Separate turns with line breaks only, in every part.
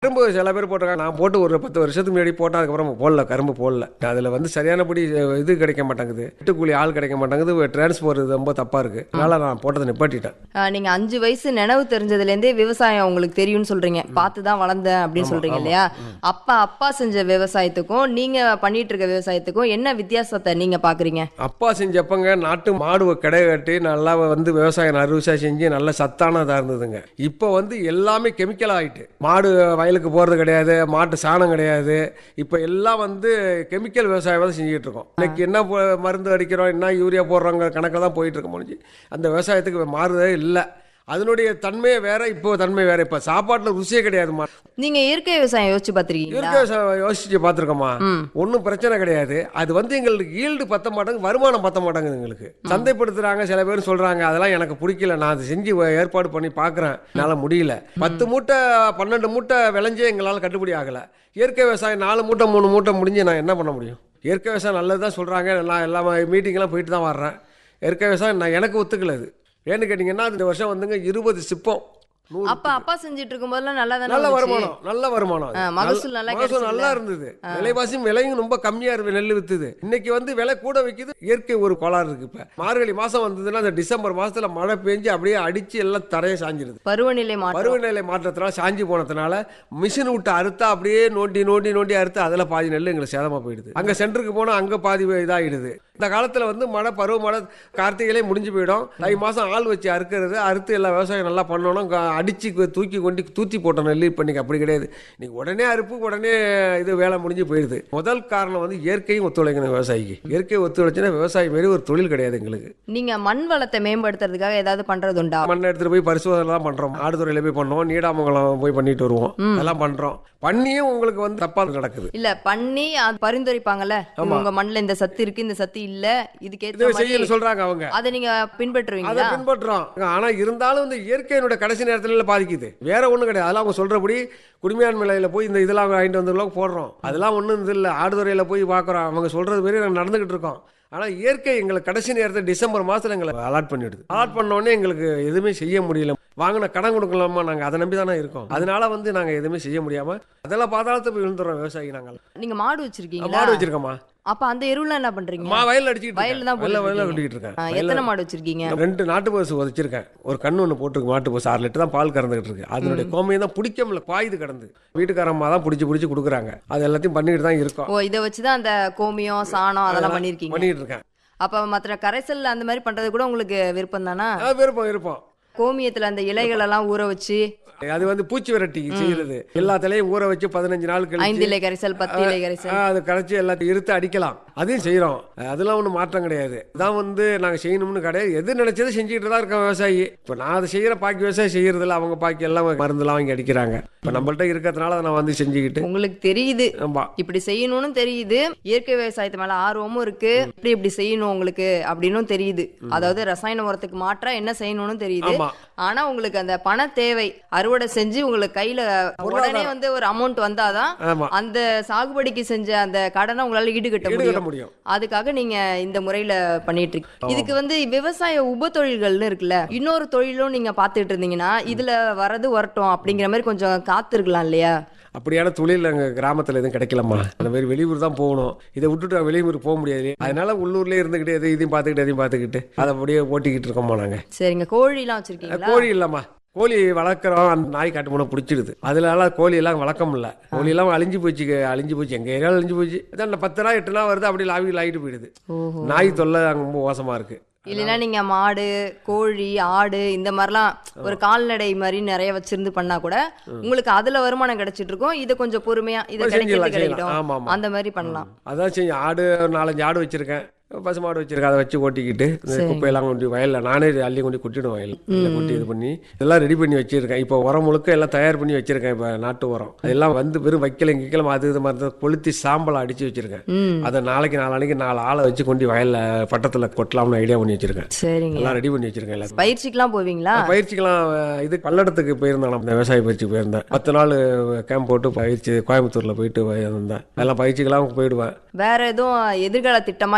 கரும்பு சில பேர் போட்டிருக்காங்க நான் போட்டு ஒரு பத்து வருஷத்துக்கு முன்னாடி போட்டேன் அதுக்கப்புறம் போடல கரும்பு போடல அதில் வந்து சரியானபடி இது கிடைக்க மாட்டேங்குது கூலி ஆள் கிடைக்க மாட்டேங்குது டிரான்ஸ்போர்ட் ரொம்ப தப்பாக இருக்குது அதனால் நான் போட்டதை நிப்பாட்டிட்டேன்
ஆ, நீங்க அஞ்சு வயசு நினைவு தெரிஞ்சதுலேருந்தே விவசாயம் உங்களுக்கு தெரியும்னு சொல்றீங்க பார்த்து தான் வளர்ந்தேன் அப்படின்னு சொல்றீங்க இல்லையா அப்பா அப்பா செஞ்ச விவசாயத்துக்கும் நீங்க பண்ணிட்டு இருக்க விவசாயத்துக்கும் என்ன வித்தியாசத்தை நீங்க பாக்குறீங்க
அப்பா செஞ்சப்பங்க நாட்டு மாடு கடை கட்டி நல்லா வந்து விவசாயம் நறு விவசாயம் செஞ்சு நல்ல சத்தானதாக இருந்ததுங்க இப்போ வந்து எல்லாமே கெமிக்கல் ஆகிட்டு மாடு வயலுக்கு போகிறது கிடையாது மாட்டு சாணம் கிடையாது இப்போ எல்லாம் வந்து கெமிக்கல் விவசாயம் தான் செஞ்சுக்கிட்டு இருக்கோம் இன்னைக்கு என்ன போ- மருந்து அடிக்கிறோம் என்ன யூரியா போடுறோங்க கணக்கில் தான் போயிட்டு இருக்க முடிஞ்சு அந்த விவசாயத்துக்கு மாறுதே இல்லை அதனுடைய தன்மையே வேற இப்போ தன்மை வேற இப்போ சாப்பாட்டில் ருசியே கிடையாதுமா
நீங்க இயற்கை விவசாயம் யோசிச்சு பாத்திருக்கீங்களா
இயற்கை விவசாயம் யோசிச்சு பார்த்துருக்கோமா ஒன்றும் பிரச்சனை கிடையாது அது வந்து எங்களுக்கு ஈல்டு பத்த மாட்டேங்குது வருமானம் பத்த மாட்டேங்குது எங்களுக்கு சந்தைப்படுத்துறாங்க சில பேர் சொல்றாங்க அதெல்லாம் எனக்கு பிடிக்கல நான் அதை செஞ்சு ஏற்பாடு பண்ணி பார்க்குறேன் என்னால் முடியல பத்து மூட்டை பன்னெண்டு மூட்டை விளைஞ்சே எங்களால் கட்டுப்படி ஆகலை இயற்கை விவசாயம் நாலு மூட்டை மூணு மூட்டை முடிஞ்சு நான் என்ன பண்ண முடியும் இயற்கை விவசாயம் நல்லது தான் சொல்கிறாங்க நான் எல்லா மீட்டிங்கெல்லாம் போயிட்டு தான் வர்றேன் இயற்கை விவசாயம் நான் எனக்கு ஒத்துக்கல அது ஏன்னு கேட்டிங்கன்னா இந்த வருஷம் வந்துங்க இருபது சிப்பம் நூறு
அப்ப அப்பா செஞ்சுட்டு இருக்கும் போதெல்லாம் நல்லா தானே
நல்ல
இருந்துச்சு?
வருமானம் நல்ல வருமானம் அது.
ஆ, மகசூல் நல்லா
மகசூல்
கிடைச்சதுல?
நல்லா இருந்தது விலைவாசியும் விலையும் ரொம்ப கம்மியா இருக்கு நெல் வித்துது இன்னைக்கு வந்து விலை கூட விக்குது இயற்கை ஒரு கோளாறு இருக்கு இப்ப மார்கழி மாசம் வந்ததுன்னா அந்த டிசம்பர் மாசத்துல மழை பெஞ்சு அப்படியே அடிச்சு எல்லாம் தரைய சாஞ்சிருது
பருவநிலை மாற்றம்
பருவநிலை மாற்றத்தினால சாஞ்சி போனதுனால மிஷின் விட்டு அறுத்தா அப்படியே நோண்டி நோண்டி நோண்டி அறுத்து அதில் பாதி நெல் எங்களுக்கு சேதமா போயிடுது அங்க சென்டருக்கு போனா அங்க பாதி இதாகிடுது இந்த காலத்துல வந்து மழை பருவ மழை கார்த்திகையிலே முடிஞ்சு போயிடும் தை மாசம் ஆள் வச்சு அறுக்கிறது அறுத்து எல்லாம் விவசாயம் நல்லா பண்ணணும் க- அடிச்சு கு- தூக்கி கொண்டு தூத்தி போட்ட நெல் இப்போ இன்னைக்கு அப்படி கிடையாது இன்னைக்கு உடனே அறுப்பு உடனே இது வேலை முடிஞ்சு போயிடுது முதல் காரணம் வந்து இயற்கையும் ஒத்துழைக்கணும் விவசாயிக்கு இயற்கை ஒத்துழைச்சுன்னா விவசாயம் மாரி ஒரு தொழில் கிடையாது எங்களுக்கு
நீங்க மண் வளத்தை மேம்படுத்துறதுக்காக ஏதாவது பண்றது உண்டா
மண்ணை எடுத்துட்டு போய் பரிசோதனைலாம் பண்றோம் ஆடுதுறையில போய் பண்ணோம் நீடாமங்கலம் போய் பண்ணிட்டு வருவோம் அதெல்லாம் பண்றோம் பண்ணியும் உங்களுக்கு வந்து தப்பா நடக்குது
இல்ல பண்ணி அது பரிந்துரைப்பாங்கல்ல உங்க மண்ணுல இந்த சத்து இருக்கு இந்த சத்து இல்ல இதுக்கேத்த
இதை
மாதிரி
செய்யணும் சொல்றாங்க அவங்க
அதை நீங்க
அதை
பின்பற்றுவீங்களா
பின்பற்றுறோம் ஆனா இருந்தாலும் இந்த இயற்கையினுடைய கடைசி நேரத்துல பாதிக்குது வேற ஒண்ணும் கிடையாது அதெல்லாம் அவங்க சொல்றபடி குடிமையான் நிலையில போய் இந்த இதெல்லாம் வாங்கிட்டு வந்துலாம் போடுறோம் அதெல்லாம் ஒண்ணும் இது இல்லை ஆடுதுறையில போய் பார்க்குறோம் அவங்க சொல்றது மாரி நாங்கள் நடந்துகிட்டு இருக்கோம் ஆனா இயற்கை எங்களுக்கு கடைசி நேரத்தில் டிசம்பர் மாசத்துல எங்களை அலாட் பண்ணிடுது அலாட் பண்ண உடனே எங்களுக்கு எதுவுமே செய்ய முடியல வாங்கின கடன் கொடுக்கலாமா நாங்க அதை நம்பி தானே இருக்கோம் அதனால வந்து நாங்க எதுவுமே செய்ய முடியாம அதெல்லாம் பாதாளத்தை போய் விழுந்துறோம் விவசாயி நாங்கள்
நீங்க மாடு வச்சிருக்கீங்களா
மாடு வச்சிருக்கோமா
அப்ப அந்த எருவுல என்ன பண்றீங்க
மா வயல்ல அடிச்சுக்கிட்டு
வயல்ல தான்
வயல்ல வயல்ல
போட்டுட்டு
கட்டிக்கிட்டு இருக்கேன்
ஆ,
வயல்ல-
எத்தனை மாடு வச்சிருக்கீங்க
ரெண்டு நாட்டு பசு வச்சிருக்கேன் ஒரு கண்ணு ஒன்று போட்டுருக்கு மாட்டு பசு ஆறு லிட்டர் தான் பால் கறந்துகிட்டு இருக்கு அதனுடைய கோமையை தான் பிடிக்க முடியல பாயுது கிடந்து வீட்டுக்காரம்மா தான் பிடிச்சி பிடிச்சி கொடுக்குறாங்க அது எல்லாத்தையும் பண்ணிட்டு தான் இருக்கோம்
ஓ இத வச்சுதான் அந்த கோமியம் சாணம் அதெல்லாம் பண்ணிருக்கீங்க
பண்ணிட்டு இருக்கேன்
அப்ப மற்ற கரைசல் அந்த மாதிரி பண்றது கூட உங்களுக்கு விருப்பம் தானா
ஆ, விருப்பம் விருப்பம்
கோமியத்துல அந்த இலைகள் எல்லாம் ஊற வச்சு
அது வந்து பூச்சி விரட்டி செய்யறது எல்லாத்துலயும் ஊற வச்சு பதினஞ்சு நாள்
ஐந்து
கழிச்சு
இலை கரைசல் பத்து இலை கரைசல்
ஆ, அது கரைச்சி எல்லாத்தையும் இருத்து அடிக்கலாம் அதையும் செய்யறோம் அதெல்லாம் ஒன்றும் மாற்றம் கிடையாது இதான் வந்து நாங்க செய்யணும்னு கிடையாது எது நினைச்சதை செஞ்சுக்கிட்டு தான் இருக்கோம் விவசாயி இப்போ நான் அதை செய்யற பாக்கி விவசாயம் செய்யறது இல்ல அவங்க பாக்கி எல்லாம் மருந்துலாம் வாங்கி அடிக்கிறாங்க இப்போ நம்மள்ட்ட இருக்கிறதுனால அதை நான் வந்து செஞ்சுக்கிட்டு
உங்களுக்கு தெரியுது
ஆமா
இப்படி செய்யணும்னு தெரியுது இயற்கை விவசாயத்து மேல ஆர்வமும் இருக்கு இப்படி இப்படி செய்யணும் உங்களுக்கு அப்படின்னும் தெரியுது அதாவது ரசாயன உரத்துக்கு மாற்றா என்ன செய்யணும்னு தெரியுது
ஆமா.
ஆனா உங்களுக்கு அந்த பண தேவை அறுவடை செஞ்சு உங்களுக்கு கையில உடனே வந்து ஒரு அமௌண்ட் வந்தாதான்
ஆமா
அந்த சாகுபடிக்கு செஞ்ச அந்த கடனை உங்களால ஈடுகட்ட
ஈடுகட்ட
முடியும்
முடியும்
அதுக்காக நீங்க இந்த முறையில பண்ணிட்டு இருக்கீங்க இதுக்கு வந்து விவசாய உப தொழில்கள்னு இருக்குல்ல இன்னொரு தொழிலும் நீங்க பாத்துட்டு இருந்தீங்கன்னா இதுல வரது வரட்டும் அப்படிங்கிற மாதிரி கொஞ்சம் காத்திருக்கலாம் இல்லையா
அப்படியான தொழில் எங்கள் கிராமத்தில் எதுவும் கிடைக்கலம்மா அந்த மாதிரி வெளியூர் தான் போகணும் இதை விட்டுட்டு வெளியூர் போக முடியாது அதனால உள்ளூர்லேயே இருந்துக்கிட்டு எது இதையும் பார்த்துக்கிட்டு எதையும் பார்த்துக்கிட்டு அதை அப்படியே ஓட்டிக்கிட்டு இருக்கோம்மா நாங்கள்
சரிங்க கோழி எல்லாம் வச்சிருக்கீங்களா
கோழி இல்லைம்மா கோழி வளர்க்குறோம் அந்த நாய் காட்டு போனால் பிடிச்சிடுது அதனால கோழி எல்லாம் வளர்க்க முடியல கோழி எல்லாம் அழிஞ்சு போச்சு அழிஞ்சு போச்சு எங்கள் ஏரியாவில் அழிஞ்சு போச்சு அதான் பத்து நாள் எட்டு நாள் வருது அப்படியே லாவி லாகிட்டு போயிடுது
ஓஹோ
நாய் தொல்லை அங்கே ரொம்ப மோசமாக இருக்கு
இல்லைன்னா நீங்க மாடு கோழி ஆடு இந்த மாதிரிலாம் ஒரு கால்நடை மாதிரி நிறைய வச்சிருந்து பண்ணா கூட உங்களுக்கு அதுல வருமானம் கிடைச்சிட்டு இருக்கும் இது கொஞ்சம் பொறுமையா இது
செஞ்சிடலாம்,
கிடைக்கிறது
செய்யலாம்.
கிடைக்கட்டும்
ஆமா, ஆமா.
அந்த மாதிரி பண்ணலாம்
அதான் சரி ஆடு ஒரு நாலஞ்சு ஆடு வச்சிருக்கேன் பசு மாடு வச்சிருக்கேன் அதை வச்சு ஓட்டிக்கிட்டு இந்த குப்பையெல்லாம் கொண்டு வயலில் நானே அள்ளி கொண்டு கொட்டிடுவேன் வயல் இதில் கொட்டி இது பண்ணி இதெல்லாம் ரெடி பண்ணி வச்சிருக்கேன் இப்போ உரம் முழுக்க எல்லாம் தயார் பண்ணி வச்சிருக்கேன் இப்போ நாட்டு உரம் அதெல்லாம் வந்து வெறும் வைக்கல கிக்கலம் அது இது மாதிரி தான் கொளுத்தி சாம்பலை அடிச்சு வச்சிருக்கேன்
ம்
அதை நாளைக்கு நாளானைக்கு நாலு ஆளை வச்சு கொண்டு வயலில் பட்டத்தில் கொட்டலாம்னு ஐடியா பண்ணி வச்சிருக்கேன்
சரிங்க
எல்லாம் ரெடி பண்ணி வச்சிருக்கேன் எல்லாத்தையும்
பயிற்சிக்கெல்லாம் போவீங்களா
பயிற்சிக்கெல்லாம் அஹ், இது பல்லடத்துக்கு போயிருந்தேன் நான் விவசாய பயிற்சி போயிருந்தேன் பத்து நாள் கேம்ப் போட்டு பயிற்சி கோயம்புத்தூர்ல போயிட்டு வந்தேன் எல்லாம் பயிற்சிக்கெல்லாம் போயிடுவேன்
வேற எதுவும் எதிர்கால திட்டமா என்ன நினைச்சு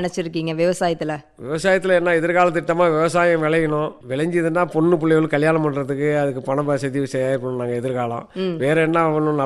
நினைச்சிருக்கீங்க விவசாயத்துல
விவசாயத்தில் என்ன எதிர்கால திட்டமாக விவசாயம் விளையணும் விளைஞ்சதுன்னா பொண்ணு பிள்ளைகளுக்கு கல்யாணம் பண்ணுறதுக்கு அதுக்கு பண வசதி செய்ய நாங்கள் எதிர்காலம் வேற என்ன பண்ணணும்